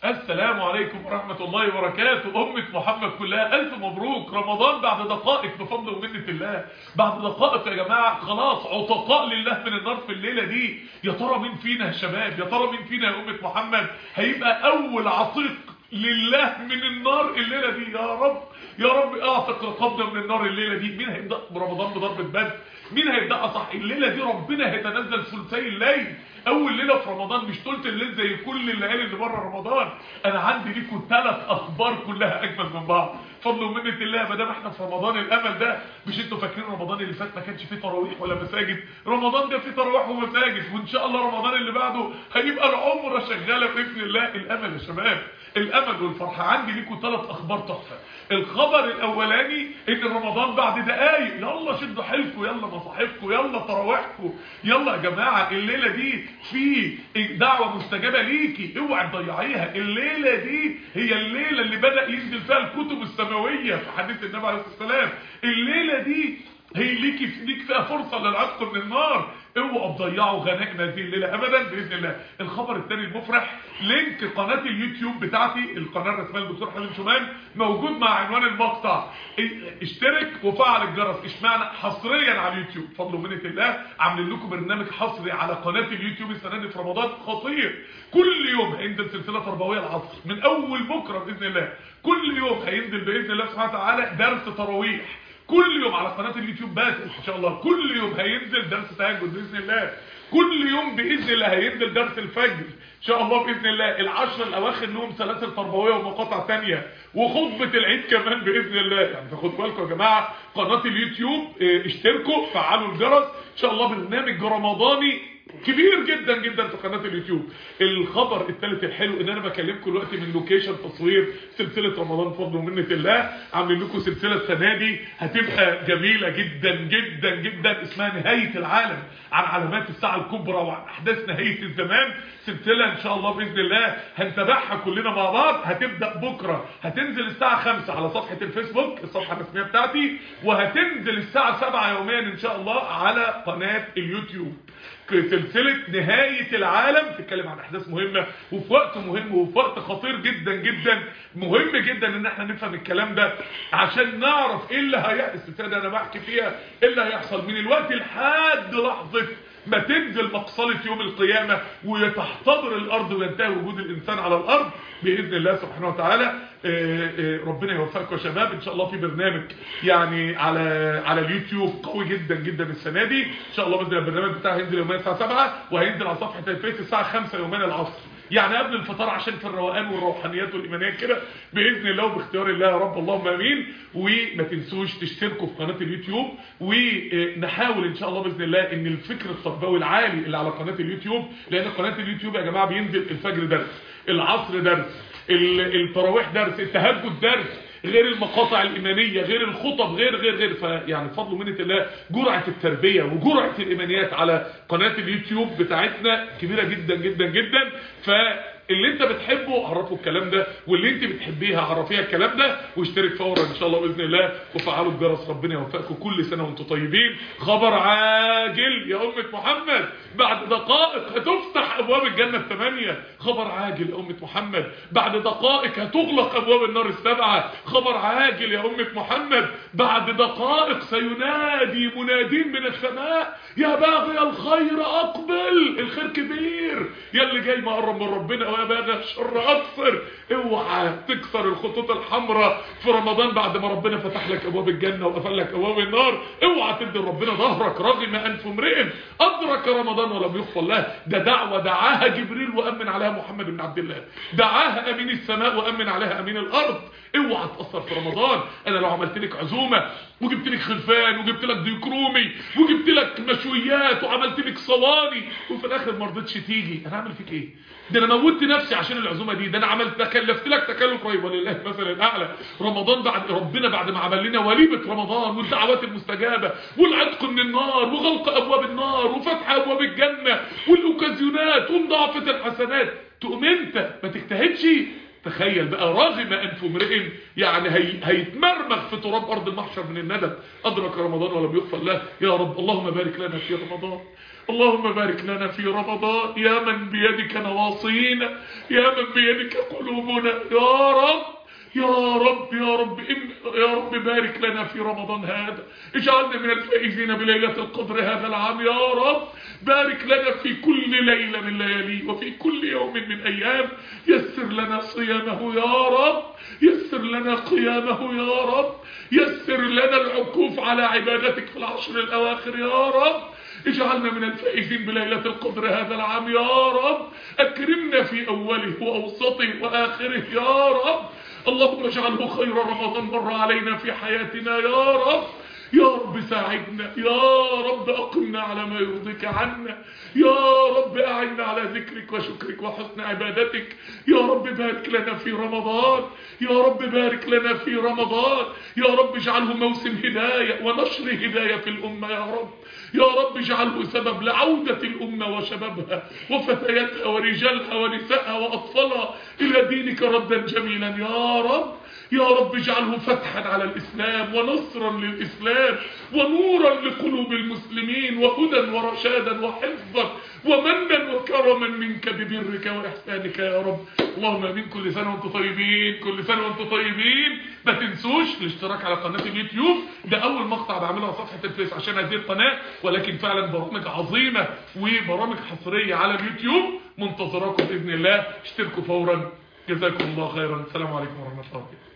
السلام عليكم ورحمة الله وبركاته أمة محمد كلها ألف مبروك رمضان بعد دقائق بفضل ومنة الله بعد دقائق يا جماعة خلاص عتقاء لله من النار في الليلة دي يا ترى مين فينا يا شباب يا ترى مين فينا يا أمة محمد هيبقى أول عتيق لله من النار الليلة دي يا رب يا رب اعتق رقبنا من النار الليلة دي مين هيبدأ برمضان بضربة بدر مين هيبدأ صح الليلة دي ربنا هيتنزل ثلثي الليل اول ليله في رمضان مش ثلث الليل زي كل الليالي اللي بره رمضان انا عندي ليكم ثلاث اخبار كلها اجمل من بعض فضل ومنه الله ما دام احنا في رمضان الامل ده مش انتوا فاكرين رمضان اللي فات ما كانش فيه تراويح ولا مساجد رمضان ده فيه تراويح ومساجد وان شاء الله رمضان اللي بعده هيبقى العمره شغاله باذن الله الامل يا شباب الامل والفرحه عندي ليكم ثلاث اخبار تحفه الخبر الاولاني ان رمضان بعد دقايق يلا شدوا حيلكم يلا مصاحفكم يلا تراويحكم يلا يا جماعه الليله دي في دعوه مستجابه ليكي اوعي تضيعيها الليله دي هي الليله اللي بدا ينزل فيها الكتب السماويه في حديث النبي عليه الصلاه والسلام الليله دي هي ليكي ليك فيها فرصه للعتق من النار اوعوا تضيعوا غنائم هذه الليله ابدا باذن الله الخبر الثاني المفرح لينك قناه اليوتيوب بتاعتي القناه الرسميه للدكتور حليم شومان موجود مع عنوان المقطع اشترك وفعل الجرس اشمعنى حصريا على اليوتيوب فضل ومنه الله عاملين لكم برنامج حصري على قناه اليوتيوب السنه دي في رمضان خطير كل يوم هينزل سلسله تربويه العصر من اول بكره باذن الله كل يوم هينزل باذن الله سبحانه وتعالى درس تراويح كل يوم على قناه اليوتيوب بس ان شاء الله كل يوم هينزل درس تهجد باذن الله كل يوم باذن الله هينزل درس الفجر ان شاء الله باذن الله العشر الاواخر لهم سلاسل تربويه ومقاطع ثانيه وخطبه العيد كمان باذن الله يعني فخدوا بالكم يا جماعه قناه اليوتيوب اه اشتركوا فعلوا الجرس ان شاء الله برنامج رمضاني كبير جدا جدا في قناه اليوتيوب الخبر الثالث الحلو ان انا بكلمكم دلوقتي من لوكيشن تصوير سلسله رمضان فضل ومنه الله عاملين لكم سلسله السنه دي هتبقى جميله جدا جدا جدا اسمها نهايه العالم عن علامات الساعه الكبرى وعن احداث نهايه الزمان سلسله ان شاء الله باذن الله هنتابعها كلنا مع بعض هتبدا بكره هتنزل الساعه 5 على صفحه الفيسبوك الصفحه الرسميه بتاعتي وهتنزل الساعه 7 يوميا ان شاء الله على قناه اليوتيوب سلسلة نهاية العالم تتكلم عن احداث مهمة وفي وقت مهم وفي وقت خطير جدا جدا مهم جدا ان احنا نفهم الكلام ده عشان نعرف ايه اللي هيحصل السلسلة ده انا بحكي فيها ايه اللي هيحصل من الوقت لحد لحظة ما تنزل مقصلة يوم القيامة ويتحتضر الارض وينتهي وجود الانسان على الارض باذن الله سبحانه وتعالى ربنا يوفقكم يا شباب ان شاء الله في برنامج يعني على على اليوتيوب قوي جدا جدا السنه دي ان شاء الله باذن الله البرنامج بتاعه هينزل يومين الساعه 7 وهينزل على صفحه الفيس الساعه 5 يومين العصر يعني قبل الفطار عشان في الروقان والروحانيات والايمانيات كده باذن الله وباختيار الله يا رب اللهم امين وما تنسوش تشتركوا في قناه اليوتيوب ونحاول ان شاء الله باذن الله ان الفكر التربوي العالي اللي على قناه اليوتيوب لان قناه اليوتيوب يا جماعه بينزل الفجر درس العصر درس التراويح درس التهجد درس غير المقاطع الإيمانية غير الخطب غير غير غير فيعني فضل منة الله جرعة التربية وجرعة الإيمانيات على قناة اليوتيوب بتاعتنا كبيرة جدا جدا جدا فاللي انت بتحبه عرفه الكلام ده واللي انت بتحبيها عرفيها الكلام ده واشترك فورا ان شاء الله باذن الله وفعلوا الجرس ربنا يوفقكم كل سنه وانتم طيبين خبر عاجل يا امه محمد بعد دقائق هتفتح ابواب الجنه الثمانيه خبر عاجل يا امه محمد بعد دقائق هتغلق ابواب النار السبعه خبر عاجل يا امه محمد بعد دقائق سينادي منادين من السماء يا باغي الخير اقبل الخير كبير يا اللي جاي مقرب من ربنا ويا باغي الشر اقصر اوعى تكسر الخطوط الحمراء في رمضان بعد ما ربنا فتح لك ابواب الجنه وقفل لك ابواب النار اوعى تدي ربنا ظهرك رغم انف امرئ ادرك رمضان ولم يغفر له ده دعوه دعاها جبريل وامن عليها محمد بن عبد الله دعاها امين السماء وامن عليها امين الارض اوعى تاثر في رمضان انا لو عملت لك عزومه وجبت لك خلفان وجبت لك ديك رومي وجبت لك مشويات وعملت لك صواني وفي الاخر ما رضيتش تيجي انا اعمل فيك ايه ده انا موتت نفسي عشان العزومه دي ده انا عملت تكلفت لك تكلف رهيب ولله المثل الاعلى رمضان بعد ربنا بعد ما عمل لنا وليمه رمضان والدعوات المستجابه والعتق من النار وغلق ابواب النار وفتح ابواب الجنه والاوكازيونات ومضاعفه الحسنات تقوم انت ما تجتهدش تخيل بقى راغم انف امرئ يعني هي هيتمرمغ في تراب ارض المحشر من الندم ادرك رمضان ولم يغفر له يا رب اللهم بارك لنا في رمضان اللهم بارك لنا في رمضان يا من بيدك نواصينا يا من بيدك قلوبنا يا رب يا رب يا رب إن يا رب بارك لنا في رمضان هذا اجعلنا من الفائزين بليلة القدر هذا العام يا رب بارك لنا في كل ليلة من لياليه وفي كل يوم من أيام يسر لنا صيامه يا رب يسر لنا قيامه يا رب يسر لنا العكوف على عبادتك في العشر الأواخر يا رب اجعلنا من الفائزين بليلة القدر هذا العام يا رب أكرمنا في أوله وأوسطه وآخره يا رب اللهم اجعله خير رمضان مر علينا في حياتنا يا رب يا رب ساعدنا يا رب أقمنا على ما يرضيك عنا يا رب أعنا على ذكرك وشكرك وحسن عبادتك يا رب بارك لنا في رمضان يا رب بارك لنا في رمضان يا رب اجعله موسم هداية ونشر هداية في الأمة يا رب يا رب اجعله سبب لعودة الأمة وشبابها وفتياتها ورجالها ونسائها وأطفالها إلى دينك ردا جميلا يا رب يا رب اجعله فتحا على الإسلام ونصرا للإسلام ونورا لقلوب المسلمين وهدى ورشادا وحفظا ومنا وكرما منك ببرك وإحسانك يا رب اللهم امين كل سنة وانتم طيبين كل سنة وانتم طيبين ما تنسوش الاشتراك على قناة اليوتيوب ده أول مقطع بعملها على صفحة الفيس عشان هذه القناة ولكن فعلا برامج عظيمة وبرامج حصرية على اليوتيوب منتظراكم بإذن الله اشتركوا فورا جزاكم الله خيرا السلام عليكم ورحمة الله وبركاته